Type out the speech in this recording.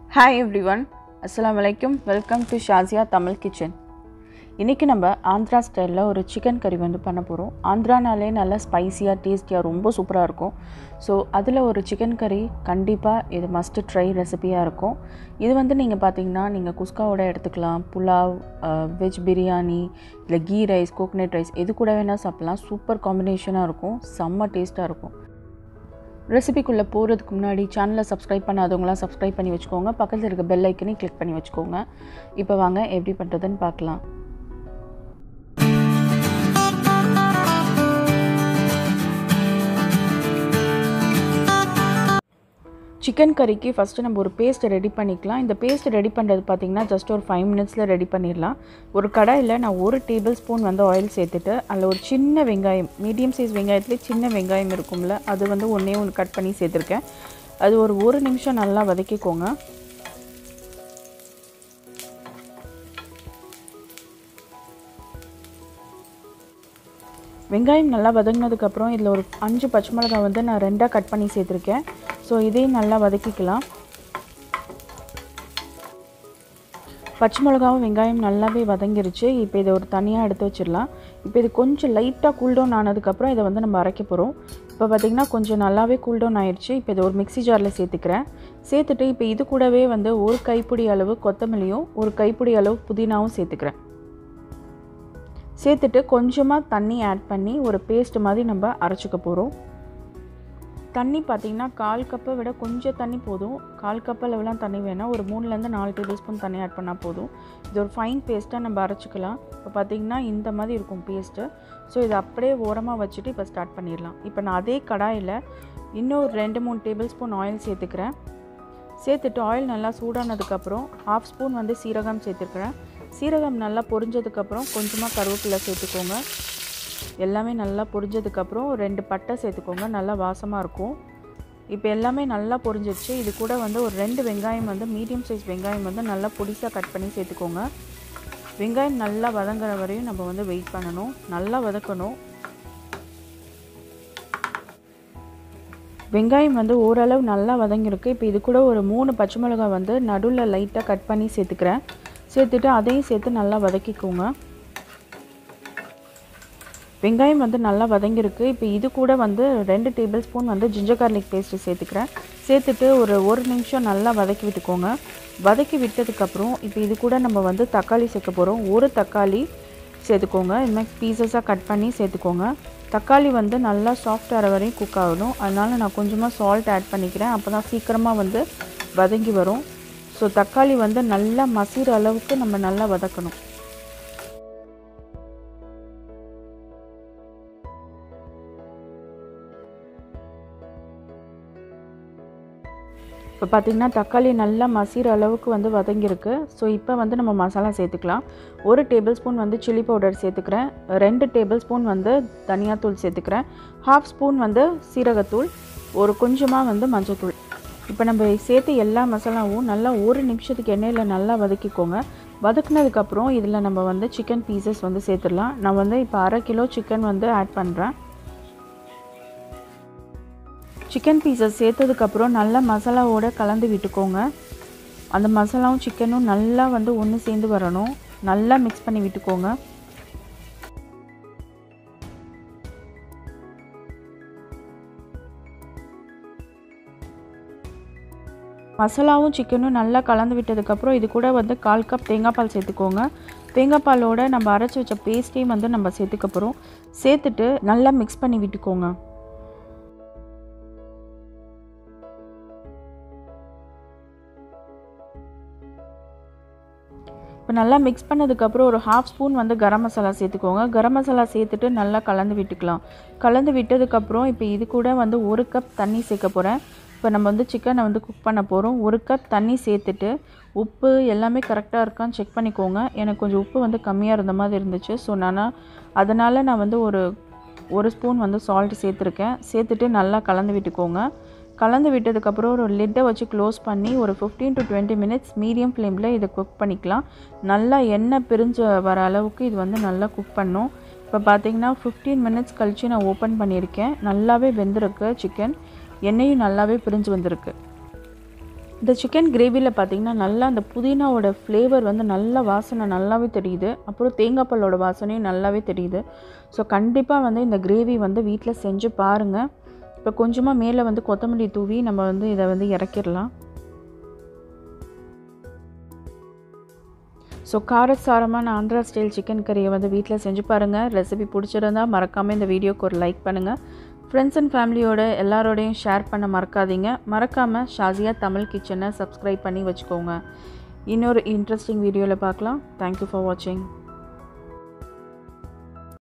hi every one அஸ்லாம் வலைக்கும் welcome to Shazia Tamil kitchen இன்றைக்கி நம்ம ஆந்திரா ஸ்டைலில் ஒரு சிக்கன் கறி வந்து பண்ண போகிறோம் ஆந்திரானாலே நல்லா ஸ்பைசியாக டேஸ்டியாக ரொம்ப சூப்பராக இருக்கும் ஸோ அதில் ஒரு சிக்கன் கறி கண்டிப்பாக இது மஸ்ட் ட்ரை ரெசிபியாக இருக்கும் இது வந்து நீங்கள் பார்த்தீங்கன்னா நீங்கள் குஸ்காவோட எடுத்துக்கலாம் புலாவ் வெஜ் பிரியாணி இல்லை கீ ரைஸ் கோகனட் ரைஸ் எது கூட வேணால் சாப்பிட்லாம் சூப்பர் காம்பினேஷனாக இருக்கும் செம்ம டேஸ்ட்டாக இருக்கும் ரெசிபிக்குள்ளே போகிறதுக்கு முன்னாடி சேனலை சப்ஸ்கிரைப் பண்ணாதவங்களாம் சப்ஸ்கிரைப் பண்ணி வச்சுக்கோங்க பக்கத்தில் இருக்க பெல் ஐக்கனையும் கிளிக் பண்ணி வச்சுக்கோங்க இப்போ வாங்க எப்படி பண்ணுறதுன்னு பார்க்கலாம் சிக்கன் கறிக்கு ஃபஸ்ட்டு நம்ம ஒரு பேஸ்ட்டை ரெடி பண்ணிக்கலாம் இந்த பேஸ்ட் ரெடி பண்ணுறது பார்த்திங்கன்னா ஜஸ்ட் ஒரு ஃபைவ் மினிட்ஸில் ரெடி பண்ணிடலாம் ஒரு கடாயில் நான் ஒரு டேபிள் ஸ்பூன் வந்து ஆயில் சேர்த்துட்டு அதில் ஒரு சின்ன வெங்காயம் மீடியம் சைஸ் வெங்காயத்துலேயே சின்ன வெங்காயம் இருக்கும்ல அது வந்து ஒன்றே ஒன்று கட் பண்ணி சேர்த்துருக்கேன் அது ஒரு ஒரு நிமிஷம் நல்லா வதக்கிக்கோங்க வெங்காயம் நல்லா வதங்கினதுக்கப்புறம் இதில் ஒரு அஞ்சு பச்சை மிளகாய் வந்து நான் ரெண்டாக கட் பண்ணி சேர்த்துருக்கேன் ஸோ இதையும் நல்லா வதக்கிக்கலாம் பச்சை மிளகாவும் வெங்காயம் நல்லாவே வதங்கிருச்சு இப்போ இதை ஒரு தனியாக எடுத்து வச்சிடலாம் இப்போ இது கொஞ்சம் லைட்டாக கூல்டவுன் ஆனதுக்கப்புறம் இதை வந்து நம்ம அரைக்க போகிறோம் இப்போ பார்த்திங்கன்னா கொஞ்சம் நல்லாவே கூல்டவுன் ஆயிடுச்சு இப்போ இதை ஒரு மிக்சி ஜாரில் சேர்த்துக்கிறேன் சேர்த்துட்டு இப்போ இது கூடவே வந்து ஒரு கைப்பிடி அளவு கொத்தமல்லியும் ஒரு கைப்பிடி அளவு புதினாவும் சேர்த்துக்கிறேன் சேர்த்துட்டு கொஞ்சமாக தண்ணி ஆட் பண்ணி ஒரு பேஸ்ட் மாதிரி நம்ம அரைச்சிக்க போகிறோம் தண்ணி பார்த்திங்கன்னா கால் கப்பை விட கொஞ்சம் தண்ணி போதும் கால் கப் அளவுலாம் தண்ணி வேணால் ஒரு மூணுலேருந்து நாலு டேபிள் ஸ்பூன் தண்ணி ஆட் பண்ணால் போதும் இது ஒரு ஃபைன் பேஸ்ட்டாக நம்ம அரைச்சிக்கலாம் இப்போ பார்த்திங்கன்னா இந்த மாதிரி இருக்கும் பேஸ்ட்டு ஸோ இதை அப்படியே ஓரமாக வச்சுட்டு இப்போ ஸ்டார்ட் பண்ணிடலாம் இப்போ நான் அதே கடாயில் இன்னும் ஒரு ரெண்டு மூணு டேபிள் ஸ்பூன் ஆயில் சேர்த்துக்கிறேன் சேர்த்துட்டு ஆயில் நல்லா சூடானதுக்கப்புறம் ஹாஃப் ஸ்பூன் வந்து சீரகம் சேர்த்துக்கிறேன் சீரகம் நல்லா பொரிஞ்சதுக்கப்புறம் கொஞ்சமாக கருவேப்பிலை சேர்த்துக்கோங்க எல்லாமே நல்லா பொரிஞ்சதுக்கப்புறம் ரெண்டு பட்டை சேர்த்துக்கோங்க நல்லா வாசமாக இருக்கும் இப்போ எல்லாமே நல்லா பொரிஞ்சிருச்சு இது கூட வந்து ஒரு ரெண்டு வெங்காயம் வந்து மீடியம் சைஸ் வெங்காயம் வந்து நல்லா பொடிசாக கட் பண்ணி சேர்த்துக்கோங்க வெங்காயம் நல்லா வதங்குற வரையும் நம்ம வந்து வெயிட் பண்ணணும் நல்லா வதக்கணும் வெங்காயம் வந்து ஓரளவு நல்லா வதங்கியிருக்கு இப்போ இது கூட ஒரு மூணு பச்சை மிளகாய் வந்து நடுவில் லைட்டாக கட் பண்ணி சேர்த்துக்கிறேன் சேர்த்துட்டு அதையும் சேர்த்து நல்லா வதக்கிக்கோங்க வெங்காயம் வந்து நல்லா வதங்கியிருக்கு இப்போ இது கூட வந்து ரெண்டு டேபிள் ஸ்பூன் வந்து ஜிஞ்சர் கார்லிக் பேஸ்ட்டு சேர்த்துக்கிறேன் சேர்த்துட்டு ஒரு ஒரு நிமிஷம் நல்லா வதக்கி விட்டுக்கோங்க வதக்கி விட்டதுக்கப்புறம் இப்போ இது கூட நம்ம வந்து தக்காளி சேர்க்க போகிறோம் ஒரு தக்காளி சேர்த்துக்கோங்க இதுமாதிரி பீசஸாக கட் பண்ணி சேர்த்துக்கோங்க தக்காளி வந்து நல்லா சாஃப்ட் ஆகிற வரையும் குக் ஆகணும் அதனால் நான் கொஞ்சமாக சால்ட் ஆட் பண்ணிக்கிறேன் அப்போ தான் சீக்கிரமாக வந்து வதங்கி வரும் ஸோ தக்காளி வந்து நல்லா மசிற அளவுக்கு நம்ம நல்லா வதக்கணும் இப்போ பார்த்திங்கன்னா தக்காளி நல்லா மசிற அளவுக்கு வந்து வதங்கியிருக்கு ஸோ இப்போ வந்து நம்ம மசாலா சேர்த்துக்கலாம் ஒரு டேபிள் ஸ்பூன் வந்து சில்லி பவுடர் சேர்த்துக்கிறேன் ரெண்டு டேபிள் ஸ்பூன் வந்து தனியாத்தூள் சேர்த்துக்கிறேன் ஹாஃப் ஸ்பூன் வந்து சீரகத்தூள் ஒரு கொஞ்சமாக வந்து மஞ்சத்தூள் இப்போ நம்ம சேர்த்து எல்லா மசாலாவும் நல்லா ஒரு நிமிஷத்துக்கு எண்ணெயில் நல்லா வதக்கிக்கோங்க வதக்குனதுக்கப்புறம் இதில் நம்ம வந்து சிக்கன் பீசஸ் வந்து சேர்த்துடலாம் நான் வந்து இப்போ அரை கிலோ சிக்கன் வந்து ஆட் பண்ணுறேன் சிக்கன் பீசஸ் சேர்த்ததுக்கப்புறம் நல்லா மசாலாவோடு கலந்து விட்டுக்கோங்க அந்த மசாலாவும் சிக்கனும் நல்லா வந்து ஒன்று சேர்ந்து வரணும் நல்லா மிக்ஸ் பண்ணி விட்டுக்கோங்க மசாலாவும் சிக்கனும் நல்லா கலந்து விட்டதுக்கப்புறம் இது கூட வந்து கால் கப் தேங்காய் பால் சேர்த்துக்கோங்க தேங்காய் பாலோட நம்ம அரைச்சி வச்ச பேஸ்ட்டையும் வந்து நம்ம சேர்த்துக்க போகிறோம் சேர்த்துட்டு நல்லா மிக்ஸ் பண்ணி விட்டுக்கோங்க இப்போ நல்லா மிக்ஸ் பண்ணதுக்கப்புறம் ஒரு ஹாஃப் ஸ்பூன் வந்து கரம் மசாலா சேர்த்துக்கோங்க கரம் மசாலா சேர்த்துட்டு நல்லா கலந்து விட்டுக்கலாம் கலந்து விட்டதுக்கப்புறம் இப்போ இது கூட வந்து ஒரு கப் தண்ணி சேர்க்க போகிறேன் இப்போ நம்ம வந்து சிக்கனை வந்து குக் பண்ண போகிறோம் ஒரு கப் தண்ணி சேர்த்துட்டு உப்பு எல்லாமே கரெக்டாக இருக்கான்னு செக் பண்ணிக்கோங்க எனக்கு கொஞ்சம் உப்பு வந்து கம்மியாக இருந்த மாதிரி இருந்துச்சு ஸோ நான் அதனால் நான் வந்து ஒரு ஒரு ஸ்பூன் வந்து சால்ட் சேர்த்துருக்கேன் சேர்த்துட்டு நல்லா கலந்து விட்டுக்கோங்க கலந்து விட்டதுக்கப்புறம் ஒரு லிட்டை வச்சு க்ளோஸ் பண்ணி ஒரு fifteen to twenty minutes medium ஃப்ளேமில் இதை குக் பண்ணிக்கலாம் நல்லா எண்ணெய் பிரிஞ்சு வர அளவுக்கு இது வந்து நல்லா குக் பண்ணும் இப்போ பார்த்தீங்கன்னா ஃபிஃப்டீன் மினிட்ஸ் கழித்து நான் ஓப்பன் பண்ணியிருக்கேன் நல்லாவே வெந்திருக்கு சிக்கன் எண்ணெயும் நல்லாவே பிரிஞ்சு வந்திருக்கு இந்த சிக்கன் கிரேவியில் பார்த்தீங்கன்னா நல்லா அந்த புதினாவோட ஃப்ளேவர் வந்து நல்ல வாசனை நல்லாவே தெரியுது அப்புறம் தேங்காய் பாலோட வாசனையும் நல்லாவே தெரியுது ஸோ கண்டிப்பாக வந்து இந்த கிரேவி வந்து வீட்டில் செஞ்சு பாருங்கள் இப்போ கொஞ்சமாக மேலே வந்து கொத்தமல்லி தூவி நம்ம வந்து இதை வந்து இறக்கிடலாம் ஸோ காரசாரமான ஆந்திரா ஸ்டைல் சிக்கன் கறியை வந்து வீட்டில் செஞ்சு பாருங்கள் ரெசிபி பிடிச்சிருந்தா மறக்காமல் இந்த வீடியோக்கு ஒரு லைக் பண்ணுங்கள் ஃப்ரெண்ட்ஸ் அண்ட் ஃபேமிலியோட எல்லாரோடையும் ஷேர் பண்ண மறக்காதீங்க மறக்காமல் ஷாசியா தமிழ் கிச்சனை சப்ஸ்கிரைப் பண்ணி வச்சுக்கோங்க இன்னொரு இன்ட்ரெஸ்டிங் வீடியோவில் பார்க்கலாம் தேங்க்யூ ஃபார் வாட்சிங்